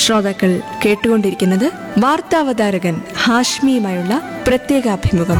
ശ്രോതാക്കൾ കേട്ടുകൊണ്ടിരിക്കുന്നത് വാർത്താവതാരകൻ ഹാഷ്മിയുമായുള്ള പ്രത്യേക അഭിമുഖം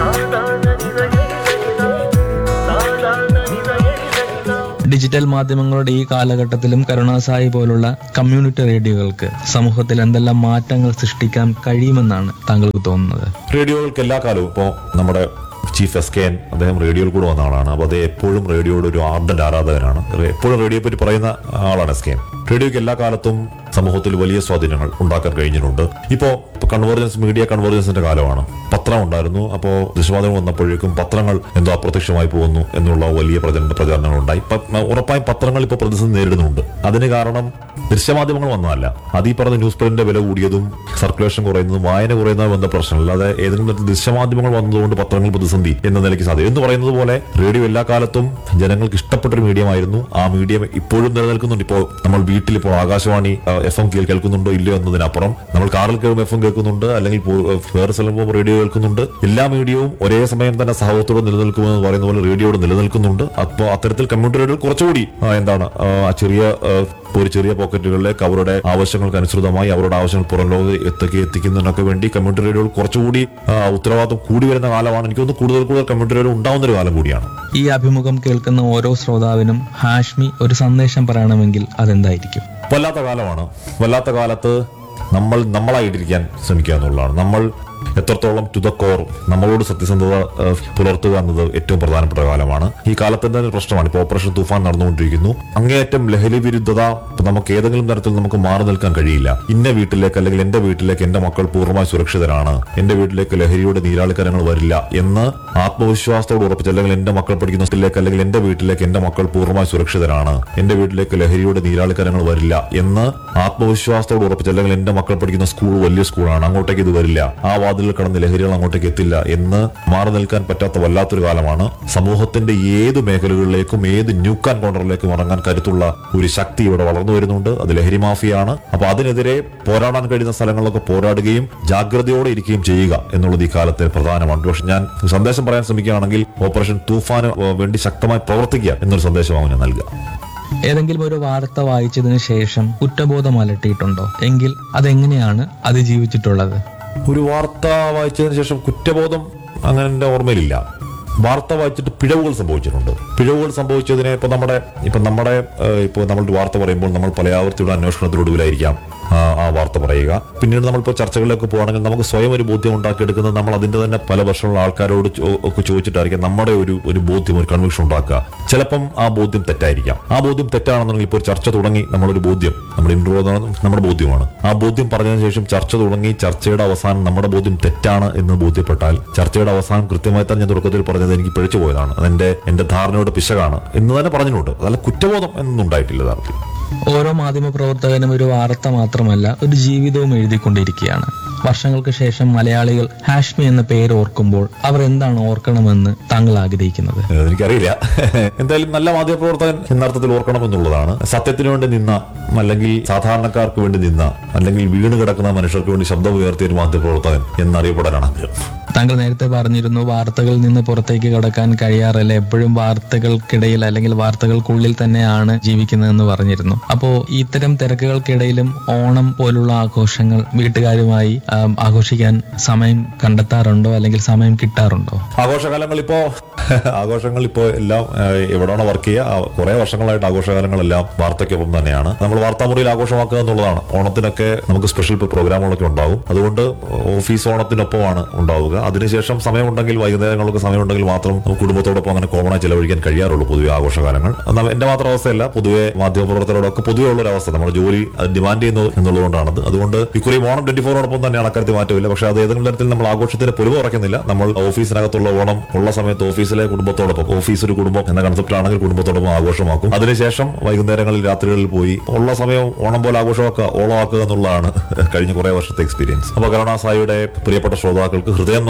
ഡിജിറ്റൽ മാധ്യമങ്ങളുടെ ഈ കാലഘട്ടത്തിലും കരുണാസായി പോലുള്ള കമ്മ്യൂണിറ്റി റേഡിയോകൾക്ക് സമൂഹത്തിൽ എന്തെല്ലാം മാറ്റങ്ങൾ സൃഷ്ടിക്കാൻ കഴിയുമെന്നാണ് താങ്കൾക്ക് തോന്നുന്നത് റേഡിയോകൾക്ക് എല്ലാ കാലവും ഇപ്പോൾ നമ്മുടെ ചീഫ് എസ് കെ എൻ അദ്ദേഹം റേഡിയോയിൽ കൂടെ വന്ന ആളാണ് അപ്പോൾ അദ്ദേഹം എപ്പോഴും റേഡിയോയുടെ ഒരു ആർഡന്റ് ആരാധകനാണ് റേ- എപ്പോഴും റേഡിയോയെ പറ്റി പറയുന്ന ആളാണ് എസ് കെ എൻ റേഡിയോയ്ക്ക് എല്ലാ കാലത്തും സമൂഹത്തിൽ വലിയ സ്വാധീനങ്ങൾ ഉണ്ടാക്കാൻ കഴിഞ്ഞിട്ടുണ്ട് ഇപ്പോൾ കൺവേർജൻസ് മീഡിയ കൺവേർജൻസിന്റെ കാലമാണ് പത്രം ഉണ്ടായിരുന്നു അപ്പോൾ ദൃശ്യമാധ്യമം വന്നപ്പോഴേക്കും പത്രങ്ങൾ എന്തോ അപ്രത്യക്ഷമായി പോകുന്നു എന്നുള്ള വലിയ പ്രചരണ പ്രചാരണങ്ങൾ ഉണ്ടായി പ- ഉറപ്പായും പത്രങ്ങൾ ഇപ്പോൾ പ്രതിസന്ധി നേരിടുന്നുണ്ട് അതിന് കാരണം ദൃശ്യമാധ്യമങ്ങൾ വന്നതല്ല അത് ഈ പറഞ്ഞ ന്യൂസ് പ്രിന്റിന്റെ വില കൂടിയതും സർക്കുലേഷൻ കുറയുന്നതും വായന കുറയുന്നതും ബന്ധ പ്രശ്നമല്ല അല്ലാതെ ഏതെങ്കിലും തരത്തിൽ ദൃശ്യമാധ്യമങ്ങൾ വന്നതുകൊണ്ട് പത്രങ്ങൾ പ്രതിസന്ധി എന്ന നിലയ്ക്ക് സാധ്യത എന്ന് പറയുന്നത് പോലെ റേഡിയോ എല്ലാ കാലത്തും ജനങ്ങൾക്ക് ഇഷ്ടപ്പെട്ട ഒരു മീഡിയമായിരുന്നു ആ മീഡിയം ഇപ്പോഴും നിലനിൽക്കുന്നുണ്ട് ഇപ്പോൾ നമ്മൾ വീട്ടിൽ ഇപ്പോൾ ആകാശവാണി എഫ് എം കേൾക്കുന്നുണ്ടോ ഇല്ലയോ എന്നതിനപ്പുറം നമ്മൾ കാറിൽ കയറുമ്പോൾ എഫ് എം കേൾക്കുന്നുണ്ട് അല്ലെങ്കിൽ പോ- വേറെ സ്ഥലം പോകുമ്പോൾ റേഡിയോ കേൾക്കുന്നുണ്ട് എല്ലാ മീഡിയവും ഒരേ സമയം തന്നെ സഹോദരത്തോടെ നിലനിൽക്കുമെന്ന് പറയുന്ന പോലെ റേഡിയോയോട് നിലനിൽക്കുന്നുണ്ട് അപ്പോൾ അത്തരത്തിൽ കമ്മ്യൂണിറ്റി റേഡിയോ കുറച്ചുകൂടി ആ, എന്താണ് ആ, ആ ചെറിയ ആ, ഒരു ചെറിയ പോക്കറ്റുകളിലേക്ക് അവരുടെ ആവശ്യങ്ങൾക്ക് അനുസൃതമായി അവരുടെ ആവശ്യങ്ങൾ പുറം ലോകം എത്തിക്കുക എത്തിക്കുന്നതിനൊക്കെ വേണ്ടി കമ്മ്യൂണിറ്റി റേഡിയോകൾ കുറച്ചുകൂടി ആ, ഉത്തരവാദിത്വം കൂടി വരുന്ന കാലമാണ് എനിക്ക് തോന്നുന്നു കൂടുതൽ കൂടുതൽ കമ്മ്യൂണിറ്റി റേഡിയോ ഉണ്ടാവുന്ന ഒരു കാലം കൂടിയാണ് ഈ അഭിമുഖം കേൾക്കുന്ന ഓരോ ശ്രോതാവിനും ഹാഷ്മി ഒരു സന്ദേശം പറയണമെങ്കിൽ അതെന്തായിരിക്കും വല്ലാത്ത കാലമാണ് വല്ലാത്ത കാലത്ത് നമ്മൾ നമ്മളായിട്ടിരിക്കാൻ ശ്രമിക്കുക എന്നുള്ളതാണ് നമ്മൾ എത്രത്തോളം ടു ദ കോർ നമ്മളോട് സത്യസന്ധത ഏഹ്, പുലർത്തുക എന്നത് ഏറ്റവും പ്രധാനപ്പെട്ട കാലമാണ് ഈ കാലത്തിന്റെ ഒരു പ്രശ്നമാണ് ഇപ്പോൾ ഓപ്പറേഷൻ തൂഫാൻ നടന്നുകൊണ്ടിരിക്കുന്നു അങ്ങേയറ്റം ലഹരി വിരുദ്ധത ഇപ്പൊ നമുക്ക് ഏതെങ്കിലും തരത്തിൽ നമുക്ക് മാറി നിൽക്കാൻ കഴിയില്ല ഇന്ന വീട്ടിലേക്ക് അല്ലെങ്കിൽ എന്റെ വീട്ടിലേക്ക് എന്റെ മക്കൾ പൂർണ്ണമായി സുരക്ഷിതരാണ് എന്റെ വീട്ടിലേക്ക് ലഹരിയുടെ നീരാളിക്കരങ്ങൾ വരില്ല എന്ന് ആത്മവിശ്വാസത്തോട് ഉറപ്പിച്ച് അല്ലെങ്കിൽ എന്റെ മക്കൾ പഠിക്കുന്ന സ്കൂളിലേക്ക് അല്ലെങ്കിൽ എന്റെ വീട്ടിലേക്ക് എന്റെ മക്കൾ പൂർണ്ണമായി സുരക്ഷിതരാണ് എന്റെ വീട്ടിലേക്ക് ലഹരിയുടെ നീരാളിക്കരങ്ങൾ വരില്ല എന്ന് ആത്മവിശ്വാസത്തോട് ഉറപ്പിച്ച് അല്ലെങ്കിൽ എന്റെ മക്കൾ പഠിക്കുന്ന സ്കൂൾ വലിയ സ്കൂളാണ് അങ്ങോട്ടേക്ക് ഇത് വരില്ല ആ വാതിലിൽ കടന്ന് ലഹരികൾ അങ്ങോട്ടേക്ക് എത്തില്ല എന്ന് മാറി നിൽക്കാൻ പറ്റാത്ത വല്ലാത്തൊരു കാലമാണ് സമൂഹത്തിന്റെ ഏത് മേഖലകളിലേക്കും ഏത് ന്യൂക്കാൻ കോർണറിലേക്കും ഇറങ്ങാൻ കരുത്തുള്ള ഒരു ശക്തി ഇവിടെ വളർന്നു വരുന്നുണ്ട് അത് ലഹരി മാഫിയാണ് അപ്പൊ അതിനെതിരെ പോരാടാൻ കഴിയുന്ന സ്ഥലങ്ങളിലൊക്കെ പോരാടുകയും ജാഗ്രതയോടെ ഇരിക്കുകയും ചെയ്യുക എന്നുള്ളത് ഈ കാലത്തെ പ്രധാനമാണ് പക്ഷെ ഞാൻ സന്ദേശം പറയാൻ ശ്രമിക്കുകയാണെങ്കിൽ ഓപ്പറേഷൻ തൂഫാന് വേണ്ടി ശക്തമായി പ്രവർത്തിക്കുക എന്നൊരു സന്ദേശമാവും ഞാൻ നൽകുക ഏതെങ്കിലും ഒരു വാർത്ത വായിച്ചതിന് ശേഷം കുറ്റബോധം അലട്ടിയിട്ടുണ്ടോ എങ്കിൽ അതെങ്ങനെയാണ് അതിജീവിച്ചിട്ടുള്ളത് ഒരു വാർത്ത വായിച്ചതിന് ശേഷം കുറ്റബോധം അങ്ങനെ എൻ്റെ ഓർമ്മയിലില്ല വാർത്ത വായിച്ചിട്ട് പിഴവുകൾ സംഭവിച്ചിട്ടുണ്ട് പിഴവുകൾ സംഭവിച്ചതിനെ ഇപ്പൊ നമ്മുടെ ഇപ്പൊ നമ്മുടെ ഏഹ്, ഇപ്പോൾ നമ്മൾ വാർത്ത പറയുമ്പോൾ നമ്മൾ പല ആവർത്തിയുടെ അന്വേഷണത്തിനൊടുവിലായിരിക്കാം ആ, ആ വാർത്ത പറയുക പിന്നീട് നമ്മളിപ്പോൾ ചർച്ചകളിലേക്ക് പോകുകയാണെങ്കിൽ നമുക്ക് സ്വയം ഒരു ബോധ്യം ഉണ്ടാക്കിയെടുക്കുന്നത് നമ്മൾ അതിന്റെ തന്നെ പല വർഷമുള്ള ആൾക്കാരോട് ചോ- ഒക്കെ ചോദിച്ചിട്ടായിരിക്കും നമ്മുടെ ഒരു ഒരു ബോധ്യം ഒരു കൺവിക്ഷൻ ഉണ്ടാക്കുക ചിലപ്പം ആ ബോധ്യം തെറ്റായിരിക്കാം ആ ബോധ്യം തെറ്റാണെന്നുണ്ടെങ്കിൽ ഇപ്പോൾ ഒരു ചർച്ച തുടങ്ങി നമ്മളൊരു ബോധ്യം നമ്മുടെ ഇൻട്രോ നമ്മുടെ ബോധ്യമാണ് ആ ബോധ്യം പറഞ്ഞതിന് ശേഷം ചർച്ച തുടങ്ങി ചർച്ചയുടെ അവസാനം നമ്മുടെ ബോധ്യം തെറ്റാണ് എന്ന് ബോധ്യപ്പെട്ടാൽ ചർച്ചയുടെ അവസാനം കൃത്യമായി തന്നെ ഞാൻ തുടക്കത്തിൽ പറഞ്ഞത് എനിക്ക് പിഴച്ചു പോയതാണ് അതെന്റെ എന്റെ ധാരണയുടെ പിശകാണ് എന്ന് തന്നെ പറഞ്ഞിട്ടുണ്ട് അതല്ല കുറ്റബോധം എന്നൊന്നും ഉണ്ടായിട്ടില്ല യഥാർത്ഥത്തിൽ ഓരോ മാധ്യമപ്രവർത്തകനും ഒരു വാർത്ത മാത്രമല്ല ഒരു ജീവിതവും എഴുതിക്കൊണ്ടിരിക്കുകയാണ് വർഷങ്ങൾക്ക് ശേഷം മലയാളികൾ ഹാഷ്മി എന്ന പേര് ഓർക്കുമ്പോൾ അവർ എന്താണ് ഓർക്കണമെന്ന് താങ്കൾ ആഗ്രഹിക്കുന്നത് ഏഹ് എനിക്കറിയില്ല എന്തായാലും നല്ല മാധ്യമപ്രവർത്തകൻ എന്നർത്ഥത്തിൽ ഓർക്കണം എന്നുള്ളതാണ് സത്യത്തിന് വേണ്ടി നിന്ന അല്ലെങ്കിൽ സാധാരണക്കാർക്ക് വേണ്ടി നിന്ന അല്ലെങ്കിൽ വീണ് കിടക്കുന്ന മനുഷ്യർക്ക് വേണ്ടി ശബ്ദം ഉയർത്തിയ ഒരു മാധ്യമപ്രവർത്തകൻ എന്നറിയപ്പെടാനാണ് ആഗ്രഹം താങ്കൾ നേരത്തെ പറഞ്ഞിരുന്നു വാർത്തകളിൽ നിന്ന് പുറത്തേക്ക് കടക്കാൻ കഴിയാറില്ല എപ്പോഴും വാർത്തകൾക്കിടയിൽ അല്ലെങ്കിൽ വാർത്തകൾക്കുള്ളിൽ തന്നെയാണ് ജീവിക്കുന്നതെന്ന് പറഞ്ഞിരുന്നു അപ്പോ ഇത്തരം തിരക്കുകൾക്കിടയിലും ഓണം പോലുള്ള ആഘോഷങ്ങൾ വീട്ടുകാരുമായി ആം, ആഘോഷിക്കാൻ സമയം കണ്ടെത്താറുണ്ടോ അല്ലെങ്കിൽ സമയം കിട്ടാറുണ്ടോ ആഘോഷകാലങ്ങൾ ഇപ്പോ ആഘോഷങ്ങൾ ഇപ്പോ എല്ലാം ഏഹ്, എവിടെയാണ് വർക്ക് ചെയ്യുക കുറെ വർഷങ്ങളായിട്ട് ആഘോഷകാലങ്ങളെല്ലാം വാർത്തയ്ക്കൊപ്പം തന്നെയാണ് നമ്മൾ വാർത്താമുറിയിൽ ആഘോഷമാക്കുക എന്നുള്ളതാണ് ഓണത്തിനൊക്കെ നമുക്ക് സ്പെഷ്യൽ പ്രോഗ്രാമുകളൊക്കെ ഉണ്ടാവും അതുകൊണ്ട് ഓഫീസ് ഓണത്തിനൊപ്പമാണ് ഉണ്ടാവുക അതിനുശേഷം സമയമുണ്ടെങ്കിൽ വൈകുന്നേരങ്ങളൊക്കെ സമയമുണ്ടെങ്കിൽ മാത്രം നമുക്ക് കുടുംബത്തോടൊപ്പം അങ്ങനെ കോമണായി ചെലവഴിക്കാൻ കഴിയാറുള്ളൂ പൊതുവെ ആഘോഷകാലങ്ങൾ എന്നാൽ എന്റെ മാത്രം അവസ്ഥയല്ല പൊതുവെ മാധ്യമപ്രവർത്തകരോടൊക്കെ പൊതുവെ ഉള്ള ഒരു അവസ്ഥ നമ്മുടെ ജോലി അത് ഡിമാൻഡ് ചെയ്യുന്നു എന്നുള്ളതുകൊണ്ടാണത് അതുകൊണ്ട് ഇക്കുറി ഓണം ട്വന്റി ഫോറോടൊപ്പം തന്നെയാണ് അക്കാര്യത്തിൽ മാറ്റമില്ല പക്ഷേ അത് ഏതെങ്കിലും തരത്തിൽ നമ്മൾ ആഘോഷത്തിന് പൊലിവ് കുറയ്ക്കുന്നില്ല നമ്മൾ ഓഫീസിനകത്തുള്ള ഓണം ഉള്ള സമയത്ത് ഓഫീസിലെ കുടുംബത്തോടൊപ്പം ഓഫീസ് ഒരു കുടുംബം എന്ന കൺസെപ്റ്റിലാണെങ്കിൽ കുടുംബത്തോടൊപ്പം ആഘോഷമാക്കും അതിനുശേഷം വൈകുന്നേരങ്ങളിൽ രാത്രികളിൽ പോയി ഉള്ള സമയം ഓണം പോലെ ആഘോഷമാക്കുക ഓളമാക്കുക എന്നുള്ളതാണ് കഴിഞ്ഞ കുറെ വർഷത്തെ എക്സ്പീരിയൻസ് അപ്പൊ കരുണാസായിയുടെ പ്രിയപ്പെട്ട ശ്രോതാക്കൾക്ക് ഹൃദയം നിറഞ്ഞ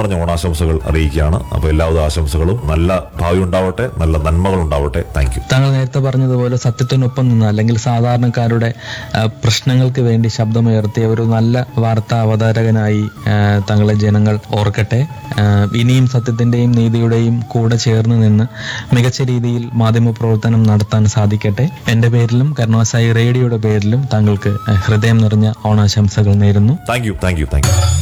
നിറഞ്ഞ ഓണാശംസകൾ അറിയിക്കുകയാണ് അപ്പോൾ എല്ലാവിധ ആശംസകളും നല്ല ഭാവി ഉണ്ടാവട്ടെ നല്ല നന്മകൾ ഉണ്ടാവട്ടെ താങ്ക് യു താങ്കൾ നേരത്തെ പറഞ്ഞതുപോലെ സത്യത്തിനൊപ്പം നിന്ന് അല്ലെങ്കിൽ സാധാരണക്കാരുടെ ആ, പ്രശ്നങ്ങൾക്ക് വേണ്ടി ശബ്ദമുയർത്തിയ ഒരു നല്ല വാർത്താ അവതാരകനായി ആ, താങ്കളെ ജനങ്ങൾ ഓർക്കട്ടെ ആ, ഇനിയും സത്യത്തിന്റെയും നീതിയുടെയും കൂടെ ചേർന്ന് നിന്ന് മികച്ച രീതിയിൽ മാധ്യമപ്രവർത്തനം നടത്താൻ സാധിക്കട്ടെ എന്റെ പേരിലും കരുണാസായി റേഡിയോയുടെ പേരിലും താങ്കൾക്ക് ആ, ഹൃദയം നിറഞ്ഞ ഓണാശംസകൾ നേരുന്നു thank you thank you thank U